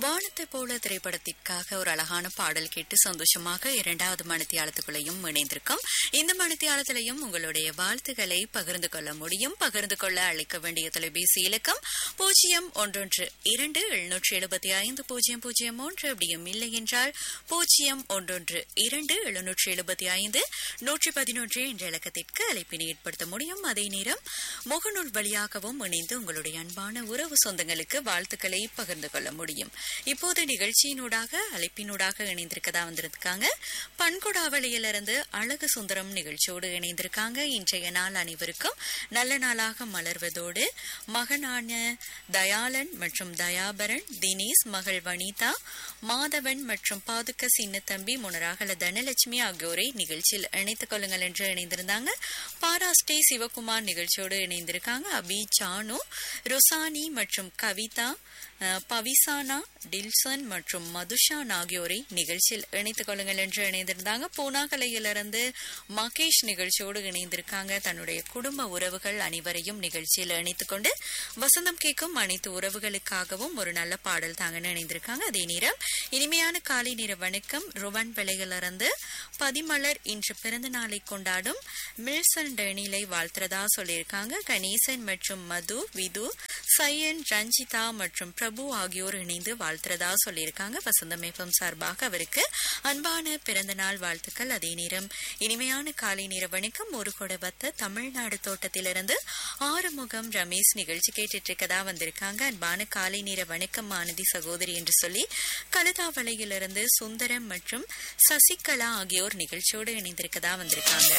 வானத்தை போல திரைப்படத்திற்காக ஒரு அழகான பாடல் கேட்டு சந்தோஷமாக இரண்டாவது மணித்தியாலத்துக்குள்ளையும் இணைந்திருக்கும் இந்த மணித்தியாலத்திலையும் உங்களுடைய வாழ்த்துக்களை பகிர்ந்து கொள்ள முடியும் பகிர்ந்து கொள்ள அழைக்க வேண்டிய தொலைபேசி இலக்கம் பூஜ்ஜியம் ஒன்றொன்று இரண்டு எழுநூற்றி எழுபத்தி ஐந்து பூஜ்ஜியம் பூஜ்ஜியம் ஒன்று அப்படியும் இல்லை என்றால் பூஜ்ஜியம் ஒன்றொன்று இரண்டு எழுநூற்றி எழுபத்தி ஐந்து நூற்றி பதினொன்று என்ற இலக்கத்திற்கு அழைப்பினை ஏற்படுத்த முடியும் அதே நேரம் முகநூல் வழியாகவும் இணைந்து உங்களுடைய அன்பான உறவு சொந்தங்களுக்கு வாழ்த்துக்களை பகிர்ந்து கொள்ள முடியும் இப்போது நிகழ்ச்சியினூடாக அழைப்பினூடாக இணைந்திருக்கதா வந்திருக்காங்க பண்குடாவளியிலிருந்து அழகு சுந்தரம் நிகழ்ச்சியோடு இணைந்திருக்காங்க இன்றைய நாள் அனைவருக்கும் நல்ல நாளாக மலர்வதோடு மகனான தயாளன் மற்றும் தயாபரன் தினேஷ் மகள் வனிதா மாதவன் மற்றும் பாதுக்க சின்னத்தம்பி முனராகல தனலட்சுமி ஆகியோரை நிகழ்ச்சியில் இணைத்துக் கொள்ளுங்கள் என்று இணைந்திருந்தாங்க பாராஸ்டே சிவகுமார் நிகழ்ச்சியோடு இணைந்திருக்காங்க அபி சானு ருசானி மற்றும் கவிதா அஹ், பவிசானா டில்சன் மற்றும் மதுஷான் ஆகியோரை நிகழ்ச்சியில் இணைத்துக் கொள்ளுங்கள் என்று இணைந்திருந்தாங்க பூனாகலையிலிருந்து மகேஷ் நிகழ்ச்சியோடு இணைந்திருக்காங்க தன்னுடைய குடும்ப உறவுகள் அனைவரையும் நிகழ்ச்சியில் இணைத்துக் கொண்டு வசந்தம் கேட்கும் அனைத்து உறவுகளுக்காகவும் ஒரு நல்ல பாடல் தாங்கன்னு இணைந்திருக்காங்க அதே நேரம் இனிமையான காலை நேர வணக்கம் ருவன் விலையிலிருந்து பதிமலர் இன்று பிறந்த நாளை கொண்டாடும் மில்சன் டெனிலை வாழ்த்துறதா சொல்லியிருக்காங்க கணேசன் மற்றும் மது விது சையன் ரஞ்சிதா மற்றும் பிரபு ஆகியோர் இணைந்து வாழ்த்துறதா சொல்லியிருக்காங்க வசந்தம் எஃப்எம் சார்பாக அவருக்கு அன்பான பிறந்த நாள் வாழ்த்துக்கள் அதே நேரம் இனிமையான காலை நேர வணக்கம் ஒரு கொடபத்த தமிழ்நாடு தோட்டத்திலிருந்து ஆறுமுகம் ரமேஷ் நிகழ்ச்சி கேட்டுட்டு இருக்கதா வந்திருக்காங்க அன்பான காலை நேர வணக்கம் ஆனதி சகோதரி என்று சொல்லி கழுதாவளையிலிருந்து சுந்தரம் மற்றும் சசிகலா ஆகியோர் நிகழ்ச்சியோடு இணைந்திருக்கதா வந்திருக்காங்க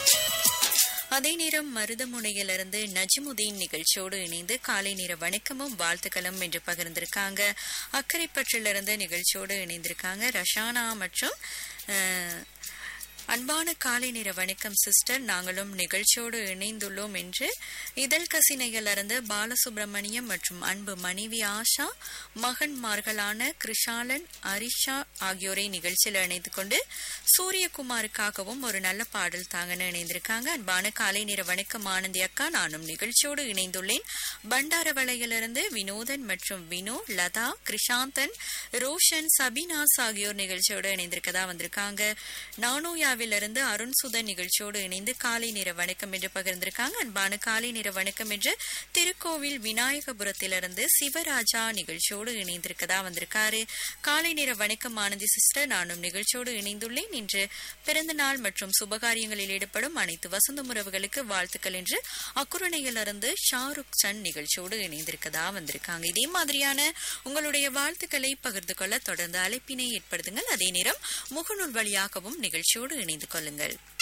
அதே நேரம் மருதமுனையிலிருந்து நஜிமுதீன் நிகழ்ச்சியோடு இணைந்து காலை நேர வணக்கமும் வாழ்த்துக்களும் என்று பகிர்ந்திருக்காங்க அக்கரைப்பற்றிலிருந்து நிகழ்ச்சியோடு இணைந்திருக்காங்க ரஷானா மற்றும் அஹ், அன்பான காலை நேர வணக்கம் சிஸ்டர் நாங்களும் நிகழ்ச்சியோடு இணைந்துள்ளோம் என்று இதழ் கசினையிலிருந்து பாலசுப்ரமணியம் மற்றும் அன்பு மனைவி ஆஷா மகன்மார்களான கிருஷாலன் அரிஷா ஆகியோரை நிகழ்ச்சியில் இணைத்துக் கொண்டு சூரியகுமாருக்காகவும் ஒரு நல்ல பாடல் தாங்கன்னு இணைந்திருக்காங்க அன்பான காலை நேர வணக்கம் ஆனந்தி அக்கா நானும் நிகழ்ச்சியோடு இணைந்துள்ளேன் பண்டாரவளையிலிருந்து வினோதன் மற்றும் வினோ லதா கிருஷாந்தன் ரோஷன் சபினாஸ் ஆகியோர் நிகழ்ச்சியோடு இணைந்திருக்கதா வந்திருக்காங்க நானோயாவிலிருந்து அருண் சுதன் நிகழ்ச்சியோடு இணைந்து காலை நேர வணக்கம் என்று பகிர்ந்திருக்காங்க அன்பான காலை நேர வணக்கம் என்று திருக்கோவில் விநாயகபுரத்திலிருந்து சிவராஜா நிகழ்ச்சியோடு இணைந்திருக்கதா வந்திருக்காரு காலை நேர வணக்கம் ஆனந்தி சிஸ்டர் நானும் நிகழ்ச்சியோடு இணைந்துள்ளேன் இன்று பிறந்த நாள் மற்றும் சுபகாரியங்களில் ஈடுபடும் அனைத்து வசந்த உறவுகளுக்கு வாழ்த்துக்கள் என்று அக்குரணையிலிருந்து ஷாருக் சன் நிகழ்ச்சியோடு இணைந்திருக்கதா வந்திருக்காங்க இதே மாதிரியான உங்களுடைய வாழ்த்துக்களை பகிர்ந்து கொள்ள தொடர்ந்து அழைப்பினை ஏற்படுத்துங்கள் அதே நேரம் முகநூல் வழியாகவும் நிகழ்ச்சியோடு இணைந்து கொள்ளுங்கள்